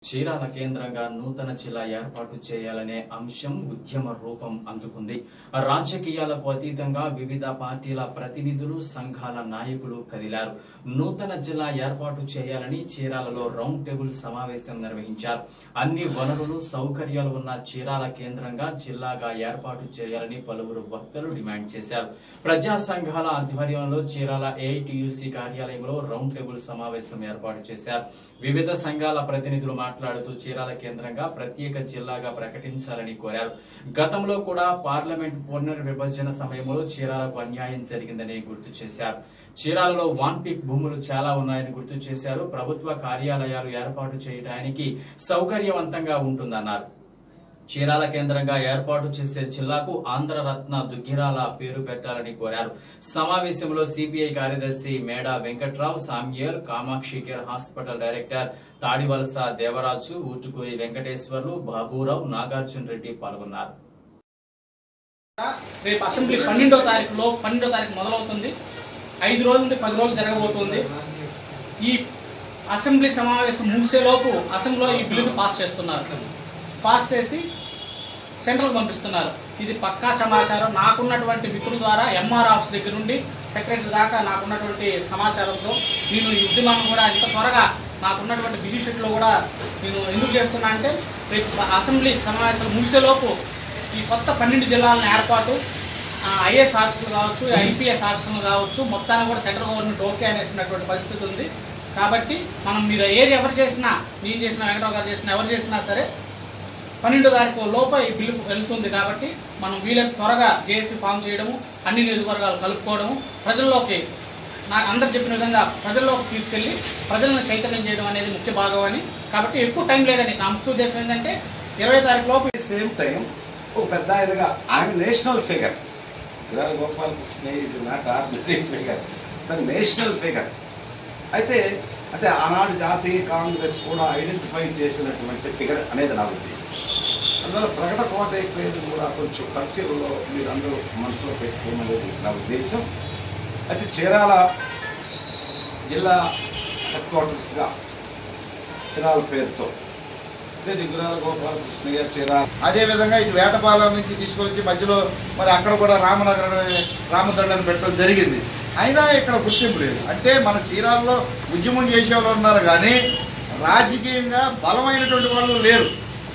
చీరాల కేంద్రంగా నూతన జిల్లా ఏర్పాటు చేయాలనే అంశం ఉద్యమ రూపం అందుకుంది రాజకీయాలకు అతీతంగా వివిధ పార్టీల ప్రతినిధులు సంఘాల నాయకులు కదిలారు నూతన జిల్లా ఏర్పాటు చేయాలని చీరాలలో రౌండ్ టేబుల్ సమావేశం నిర్వహించారు అన్ని వనరులు సౌకర్యాలు ఉన్న చీరాల కేంద్రంగా జిల్లాగా ఏర్పాటు చేయాలని పలువురు వక్తలు డిమాండ్ చేశారు ప్రజా సంఘాల ఆధ్వర్యంలో చీరాల ఏఐటియుసి కార్యాలయంలో రౌండ్ టేబుల్ సమావేశం ఏర్పాటు చేశారు వివిధ సంఘాల ప్రతినిధులు మాట్లాడుతూ చీరాల కేంద్రంగా ప్రత్యేక జిల్లాగా ప్రకటించాలని కోరారు గతంలో కూడా పార్లమెంట్ పునర్విభజన సమయంలో చీరాలకు అన్యాయం జరిగిందని గుర్తు చేశారు చీరాలలో వాన్ పీక్ భూములు చాలా ఉన్నాయని గుర్తు చేశారు ప్రభుత్వ కార్యాలయాలు ఏర్పాటు చేయడానికి సౌకర్యవంతంగా ఉంటుందన్నారు చీరాల కేంద్రంగా ఏర్పాటు చేసే జిల్లాకు ఆంధ్రరత్న దుగ్గిరాల పేరు పెట్టాలని కోరారు సమావేశంలో సిపిఐ కార్యదర్శి Meda Venkatrao Samuel Kamakshi care hospital director Tadivalasa Devaraju Utukuri Venkateswarlu Baburao Nagarjuna Reddy పాల్గొన్నారు రేపు అసెంబ్లీ పన్నెండో తారీఖులో పన్నెండో తారీఖు మొదలవుతుంది ఐదు రోజుల నుండి పది రోజులు జరగబోతుంది ఈ అసెంబ్లీ సమావేశం ముగిసేలోపు అసెంబ్లీలో ఈ బిల్లును పాస్ చేస్తున్నారు పాస్ చేసి సెంట్రల్ పంపిస్తున్నారు ఇది పక్కా సమాచారం నాకున్నటువంటి మిత్రుల ద్వారా ఎంఆర్ ఆఫీస్ దగ్గర నుండి సెక్రటరీ దాకా నాకున్నటువంటి సమాచారంతో నేను ఈ ఉద్యమాన్ని కూడా ఇంత త్వరగా నాకున్నటువంటి బిజీ షెడ్యూల్లో కూడా నేను ఎందుకు చేస్తున్నా అంటే రేపు అసెంబ్లీ సమావేశాలు ముగిసేలోపు ఈ కొత్త పన్నెండు జిల్లాలను ఏర్పాటు ఐఏఎస్ ఆఫీసులు కావచ్చు ఐపీఎస్ ఆఫీసులు కావచ్చు మొత్తాన్ని కూడా సెంట్రల్ గవర్నమెంట్ ఓకే అనేసినటువంటి పరిస్థితి ఉంది కాబట్టి మనం మీరు ఏది ఎవరు చేసినా నేను చేసినా వెంకటరావు గారు చేసినా ఎవరు చేసినా సరే పన్నెండో తారీఖు లోప ఈ బిల్లు వెళ్తుంది కాబట్టి మనం వీలైన త్వరగా జేఏసీ ఫామ్ చేయడము అన్ని నియోజకవర్గాలు కలుపుకోవడము ప్రజల్లోకి నాకు అందరు చెప్పిన విధంగా ప్రజల్లోకి తీసుకెళ్ళి ప్రజలను చైతన్యం చేయడం అనేది ముఖ్య భాగం అని కాబట్టి ఎక్కువ టైం లేదని నా ముఖ్య ఉద్దేశం ఏంటంటే ఇరవై తారీఖు లోపు సేమ్ టైం ఒక పెద్ద ఆయనగా ఆయన national figure Irala Gopalakrishna is not ordinary figure the national figure అయితే అంటే ఆనాడు జాతీయ కాంగ్రెస్ కూడా ఐడెంటిఫై చేసినటువంటి ఫిగర్ అనేది నా ఉద్దేశం అందువల్ల ప్రకట కోట పేరు కూడా కొంచెం పరిశీలనలో మీరు అందరూ మనసులో పెట్టుకోమనేది నా ఉద్దేశం అయితే చీరాల జిల్లా హెడ్ క్వార్టర్స్గా చీరాల పేరుతో అదే దిగురాల గోపాలకృష్ణయ్య చీరాల అదేవిధంగా ఇటు వేటపాలెం నుంచి తీసుకొచ్చి మధ్యలో మరి అక్కడ కూడా రామనగరం రామదండని పెట్టడం జరిగింది అయినా ఇక్కడ గుర్తింపు లేదు అంటే మన చీరాల్లో ఉద్యమం చేసేవాళ్ళు ఉన్నారు కానీ రాజకీయంగా బలమైనటువంటి వాళ్ళు లేరు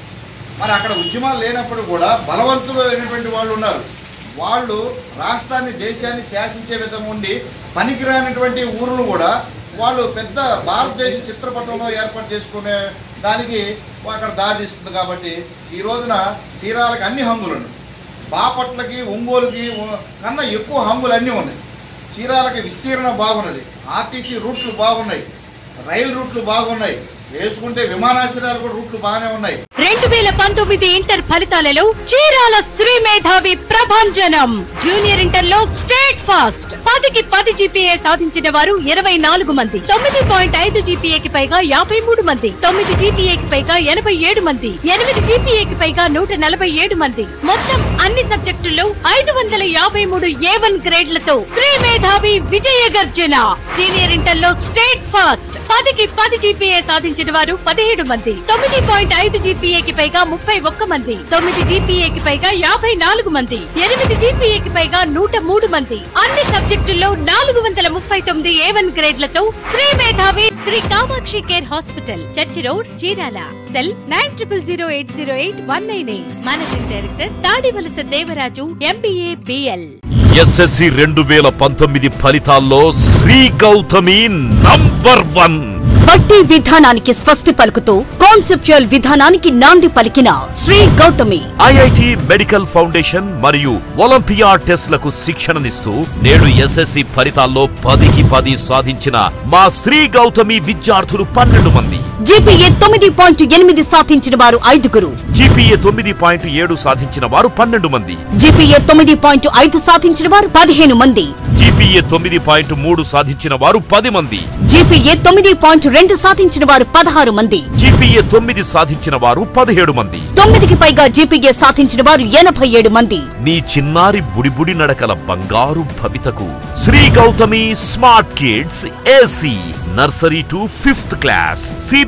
మరి అక్కడ ఉద్యమాలు లేనప్పుడు కూడా బలవంతులు అయినటువంటి వాళ్ళు ఉన్నారు వాళ్ళు రాష్ట్రాన్ని దేశాన్ని శాసించే విధంగా ఉండి పనికిరానటువంటి ఊర్లు కూడా వాళ్ళు పెద్ద భారతదేశ చిత్రపటంలో ఏర్పాటు చేసుకునే దానికి అక్కడ దారితీస్తుంది కాబట్టి ఈ రోజున చీరాలకు అన్ని హంగులు ఉన్నాయి బాపట్లకి ఒంగోలుకి ఉ- కన్నా ఎక్కువ హంగులు అన్నీ ఉన్నాయి చీరాలకి విస్తీర్ణం బాగున్నది ఆర్టీసీ రూట్లు బాగున్నాయి రైలు రూట్లు బాగున్నాయి వేసుకుంటే విమానాశ్రయాలు కూడా రూట్లు బాగానే ఉన్నాయి రెండు వేల పంతొమ్మిది ఇంటర్ ఫలితాలలో చీరాల శ్రీ మేధావి ప్రభంజనం జూనియర్ ఇంటర్ లో స్టేట్ ఫాస్ట్ పదికి పది జీపీఏ సాధించిన వారు ఇరవై నాలుగు మంది తొమ్మిది పాయింట్ ఐదు జీపీఏకి పైగా యాభై మూడు మంది తొమ్మిది జీపీఏకి పైగా ఎనభై ఏడు మంది ఎనిమిది జీపీఏకి పైగా నూట నలభై ఏడు మంది మొత్తం అన్ని సబ్జెక్టుల్లో ఐదు వందల యాభై మూడు ఏ వన్ గ్రేడ్లతో శ్రీ మేధావి విజయ గర్జన సీనియర్ ఇంటర్ లో స్టేట్ ఫాస్ట్ పదికి పది జీపీఏ సాధించిన వారు పదిహేడు మంది తొమ్మిది పాయింట్ ఐదు జీపీఏకి పైగా ముప్పై ఒక్క మంది తొమ్మిది జీపీఏకి పైగా యాభై నాలుగు మంది ఎనిమిది జీపీఏకి పైగా నూట మూడు మంది అన్ని సబ్జెక్టుల్లో నాలుగు వందల ముప్పై తొమ్మిది ఏ వన్ గ్రేడ్లతో Sri Medhavi Sri Kamakshi care hospital church road Chirala cell nine triple zero eight zero eight one nine eight managing director Tadivalasa Devaraju MBA BL SSC రెండు వేల పంతొమ్మిది ఫలితాల్లో శ్రీ గౌతమి నంబర్ వన్ బట్టి విధానానికి స్వస్తి పలుకుతూ కాన్సెప్చువల్ విధానానికి నాంది పలికిన Sri Gautami IIT medical foundation మరియు ఒలింపియా టెస్ట్లకు శిక్షణనిస్తూ నేడు ఎస్ఎస్సి ఫలితాల్లో పదికి పది సాధించిన మా శ్రీ గౌతమి విద్యార్థులు పన్నెండు మంది జీపీఏ తొమ్మిది పాయింట్ ఎనిమిది సాధించిన వారు ఐదుగురు జీపీఏ తొమ్మిది పాయింట్ ఏడు సాధించిన వారు పన్నెండు మంది జీపీఏ తొమ్మిది పాయింట్ ఐదు సాధించిన వారు పదిహేను మంది జీపీఏ తొమ్మిది పాయింట్ మూడు సాధించిన వారు పది మంది జీపీఏ తొమ్మిది పాయింట్ రెండు సాధించిన వారు పదహారు మంది జీపీఏ తొమ్మిది సాధించిన వారు పదిహేడు మంది తొమ్మిదికి పైగా జీపీఏ సాధించిన వారు ఎనభై ఏడు మంది నీ చిన్నారి బుడిబుడి నడకల బంగారు భవితకు Shri Gautami smart kids AC nursery to fifth class CB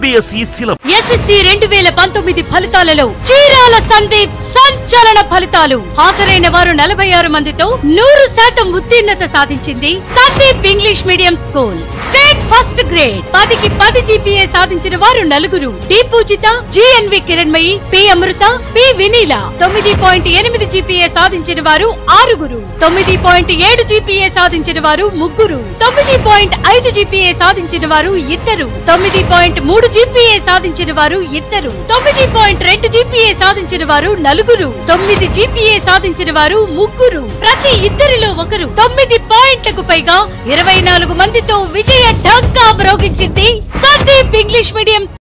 CBSE syllabus SSC రెండు వేల పంతొమ్మిది ఫలితాలలో చీరాల సందీప్ సంచలన ఫలితాలు హాజరైన వారు నలభై ఆరు మందితో నూరు శాతం ఉత్తీర్ణత సాధించింది Sandeep English medium school state first grade పదికి పది జీపీఏ సాధించిన వారు నలుగురు D Pujitha GNV Kiranmayi P Amrutha P Vineela తొమ్మిది పాయింట్ ఎనిమిది జీపీఏ సాధించిన వారు ఆరుగురు తొమ్మిది పాయింట్ ఏడు జీపీఏ సాధించిన వారు ముగ్గురు తొమ్మిది పాయింట్ ఐదు జీపీఏ సాధించిన వారు ఇద్దరు తొమ్మిది పాయింట్ మూడు జీపీఏ సాధించిన వారు ఇద్దరు తొమ్మిది పాయింట్ రెండు జీపీఏ సాధించిన వారు నలుగురు తొమ్మిది జీపీఏ సాధించిన వారు ముగ్గురు ప్రతి ఇద్దరిలో ఒకరు తొమ్మిది పాయింట్లకు పైగా ఇరవై నాలుగు మందితో విజయ ఢంకా మ్రోగించింది సందీప్ ఇంగ్లీష్ మీడియం